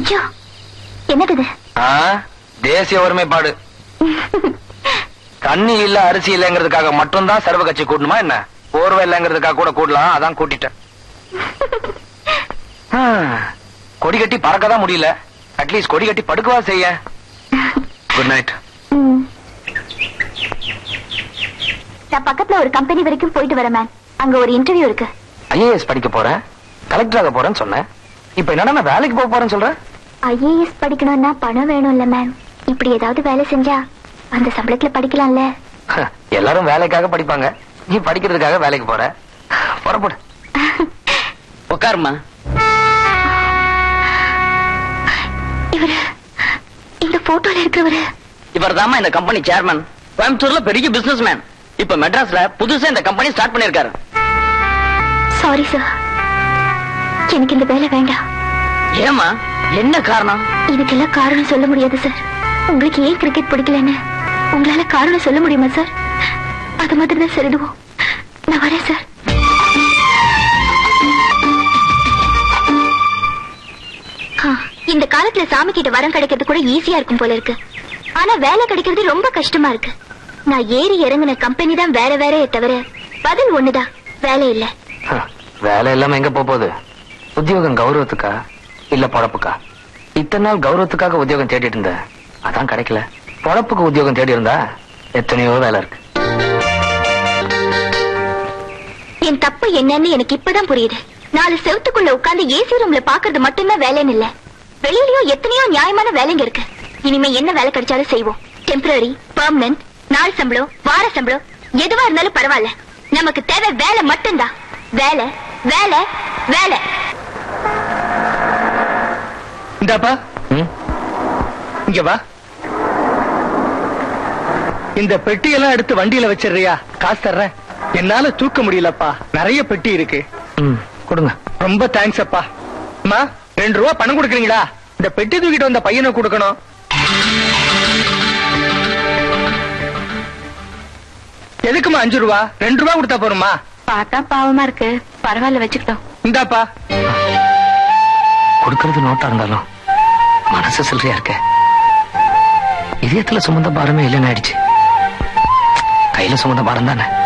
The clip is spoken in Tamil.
ஐயோ என்னது இது ஆ, தேசிய ஒருமைப்பாடு தண்ணி இல்ல அரிசி இல்லங்கிறதுக்காக மட்டும்தான் சர்வ கட்சி கூட்டணுமா என்ன போர்வை இல்லங்கிறதுக்காக கூட கூடலாம் அதான் கூட்டிட்டேன் ஆ, கொடி கட்டி பறக்கதான் முடியல அட்லீஸ்ட் கொடி கட்டி படுக்கவா செய்ய குட் நைட் ம். நான் பக்கத்துல ஒரு கம்பெனி வரைக்கும் போயிட்டு வரேன் மேம் அங்க ஒரு இன்டர்வியூ இருக்கு ஐஏஎஸ் படிக்க போறேன் கலெக்டர் ஆக போறேன்னு சொன்னேன் இப்ப என்னடா நான் வேலைக்கு போக போறேன்னு சொல்றேன் ஐஏஎஸ் படிக்கணும்னா பணம் வேணும்ல மேம் இப்படி ஏதாவது வேலை செஞ்சா அந்த சம்பளத்துல படிக்கலாம்ல எல்லாரும் வேலைக்காக படிப்பாங்க நீ படிக்கிறதுக்காக வேலைக்கு போற புறப்படு உட்காருமா இவரு இந்த போட்டோல இருக்கிறவரு இவர் இந்த கம்பெனி சேர்மன் கோயம்புத்தூர்ல பெரிய பிசினஸ் மேன் இப்ப மெட்ராஸ்ல புதுசா இந்த கம்பெனி ஸ்டார்ட் பண்ணிருக்காரு சாரி சார் எனக்கு இந்த வேலை வேண்டாம் ஏமா என்ன காரணம் இதுக்கெல்லாம் காரணம் சொல்ல முடியாது சார் உங்களுக்கு ஏன் கிரிக்கெட் பிடிக்கலன்னு உங்களால காரணம் சொல்ல முடியுமா சார் அது மாதிரி தான் சரிடுவோம் நான் வரேன் சார் ஆ, இந்த காலத்துல சாமி கிட்ட வரம் கிடைக்கிறது கூட ஈஸியா இருக்கும் போல இருக்கு ஆனா வேலை கிடைக்கிறது ரொம்ப கஷ்டமா இருக்கு நான் ஏறி இறங்கின கம்பெனி தான் வேற வேறே தவிர பதில் ஒண்ணுதான் வேலை இல்ல ஹ, வேலை இல்லாம எங்க போக போகுது உத்தியோகம் கௌரவத்துக்கா இல்ல பொழப்புக்கா இத்தனை நாள் கௌரவத்துக்காக உத்தியோகம் தேடிட்டு இருந்தேன் அதான் கிடைக்கல பொழப்புக்கு உத்தியோகம் தேடி இருந்தா எத்தனையோ வேலை இருக்கு என் தப்பு என்னன்னு எனக்கு இப்பதான் புரியுது நாலு செவத்துக்குள்ள உட்கார்ந்து ஏசி ரூம்ல பாக்குறது மட்டும்தான் வேலைன்னு இல்ல வெளியிலயும் எத்தனையோ நியாயமான வேலைங்க இருக்கு இனிமே என்ன வேலை கிடைச்சாலும் செய்வோம் டெம்பரரி பெர்மனன்ட் நாள் சம்பளம் வார சம்பளம் எதுவா இருந்தாலும் பரவாயில்ல நமக்கு தேவை வேலை மட்டும்தான் வேலை வேலை வேலை இந்தாப்பா ம்? இங்க வா இந்த பெட்டியெல்லாம் எடுத்து வண்டியில வச்சிடுறியா காசு தர்றேன் என்னால தூக்க முடியலப்பா நிறைய பெட்டி இருக்கு ம், கொடுங்க ரொம்ப தேங்க்ஸ் அப்பா அம்மா ரெண்டு ரூபா பணம் கொடுக்குறீங்களா இந்த பெட்டி தூக்கிட்டு வந்த பையனை கொடுக்கணும் எதுக்குமா அஞ்சு ரூபா ரெண்டு ரூபா கொடுத்தா போருமா பார்த்தா பாவமா இருக்கு பரவாயில்ல வச்சுக்கிட்டோம் இந்தாப்பா கொடுக்கறது நோட்டா இருந்தாலும் மனசு சில்லறையா இருக்க இதயத்துல சுமந்த பாரமே இல்லைன்னு ஆயிடுச்சு கையில சுமந்த பாரம் தானே